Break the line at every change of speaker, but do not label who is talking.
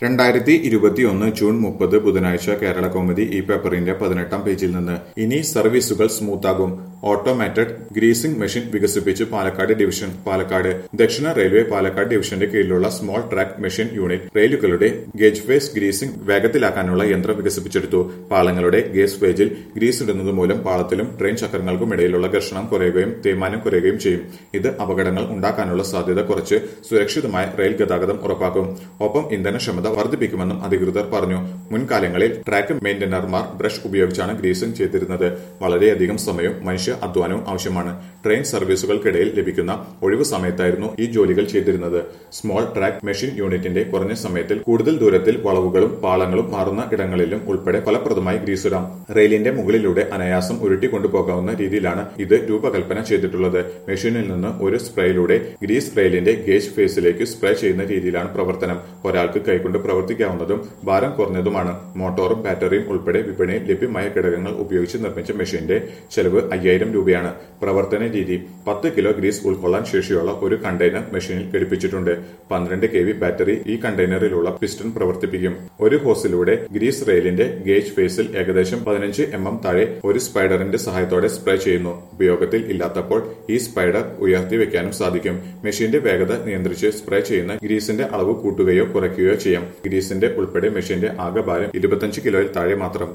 രണ്ടായിരത്തി ഇരുപത്തിയൊന്ന് ജൂൺ മുപ്പത് ബുധനാഴ്ച കേരള കൗമുദി ഈ പേപ്പറിന്റെ പതിനെട്ടാം പേജിൽ നിന്ന് ഇനി സർവീസുകൾ സ്മൂത്താകും ഓട്ടോമാറ്റഡ് ഗ്രീസിംഗ് മെഷീൻ വികസിപ്പിച്ച് പാലക്കാട് ഡിവിഷൻ പാലക്കാട് ദക്ഷിണ റെയിൽവേ പാലക്കാട് ഡിവിഷന്റെ കീഴിലുള്ള സ്മോൾ ട്രാക്ക് മെഷീൻ യൂണിറ്റ് റെയിലുകളുടെ ഗേജ് വേസ് ഗ്രീസിംഗ് വേഗത്തിലാക്കാനുള്ള യന്ത്രം വികസിപ്പിച്ചെടുത്തു പാളങ്ങളുടെ ഗേസ് വേജിൽ ഗ്രീസ് ഇടുന്നത് മൂലം പാളത്തിലും ട്രെയിൻ ചക്രങ്ങൾക്കും ഇടയിലുള്ള ഘർഷണം കുറയുകയും തേയ്മാനം കുറയുകയും ചെയ്യും ഇത് അപകടങ്ങൾ ഉണ്ടാക്കാനുള്ള സാധ്യത കുറച്ച് സുരക്ഷിതമായ റെയിൽ ഗതാഗതം ഉറപ്പാക്കും ഒപ്പം ഇന്ധനക്ഷമത വർദ്ധിപ്പിക്കുമെന്നും അധികൃതർ പറഞ്ഞു മുൻകാലങ്ങളിൽ ട്രാക്ക് മെയിന്റനർമാർ ബ്രഷ് ഉപയോഗിച്ചാണ് ഗ്രീസിംഗ് ചെയ്തിരുന്നത് വളരെയധികം സമയവും മനുഷ്യ അധ്വാനവും ആവശ്യമാണ് ട്രെയിൻ സർവീസുകൾക്കിടയിൽ ലഭിക്കുന്ന ഒഴിവു സമയത്തായിരുന്നു ഈ ജോലികൾ ചെയ്തിരുന്നത് സ്മോൾ ട്രാക്ക് മെഷീൻ യൂണിറ്റിന്റെ കുറഞ്ഞ സമയത്തിൽ കൂടുതൽ ദൂരത്തിൽ വളവുകളും പാളങ്ങളും മാറുന്ന ഇടങ്ങളിലും ഉൾപ്പെടെ ഫലപ്രദമായി ഗ്രീസിടാം റെയിലിന്റെ മുകളിലൂടെ അനായാസം ഉരുട്ടി കൊണ്ടുപോകാവുന്ന രീതിയിലാണ് ഇത് രൂപകൽപ്പന ചെയ്തിട്ടുള്ളത് മെഷീനിൽ നിന്ന് ഒരു സ്പ്രേയിലൂടെ ഗ്രീസ് റെയിലിന്റെ ഗേജ് ഫേസിലേക്ക് സ്പ്രേ ചെയ്യുന്ന രീതിയിലാണ് പ്രവർത്തനം ഒരാൾക്ക് കൈകൊണ്ട് പ്രവർത്തിക്കാവുന്നതും ഭാരം കുറഞ്ഞതുമാണ് മോട്ടോറും ബാറ്ററിയും ഉൾപ്പെടെ വിപണിയിൽ ലഭ്യമായ ഘടകങ്ങൾ ഉപയോഗിച്ച് നിർമ്മിച്ച മെഷീന്റെ ചെലവ് അയ്യായിരം രൂപയാണ് പ്രവർത്തന രീതി പത്ത് കിലോ ഗ്രീസ് ഉൾക്കൊള്ളാൻ ശേഷിയുള്ള ഒരു കണ്ടെയ്നർ മെഷീനിൽ ഘടിപ്പിച്ചിട്ടുണ്ട് പന്ത്രണ്ട് കെ വി ബാറ്ററി ഈ കണ്ടെയ്നറിലുള്ള പിസ്റ്റൺ പ്രവർത്തിപ്പിക്കും ഒരു ഹോസിലൂടെ ഗ്രീസ് റെയിലിന്റെ ഗേജ് ഫേസിൽ ഏകദേശം പതിനഞ്ച് എം എം താഴെ ഒരു സ്പൈഡറിന്റെ സഹായത്തോടെ സ്പ്രേ ചെയ്യുന്നു ഉപയോഗത്തിൽ ഇല്ലാത്തപ്പോൾ ഈ സ്പൈഡർ ഉയർത്തി വെക്കാനും സാധിക്കും മെഷീന്റെ വേഗത നിയന്ത്രിച്ച് സ്പ്രേ ചെയ്യുന്ന ഗ്രീസിന്റെ അളവ് കൂട്ടുകയോ കുറയ്ക്കുകയോ ചെയ്യാം ഗ്രീസിന്റെ ഉൾപ്പെടെ മെഷീന്റെ ആകെ ഭാരം ഇരുപത്തിയഞ്ച് കിലോയിൽ താഴെ മാത്രം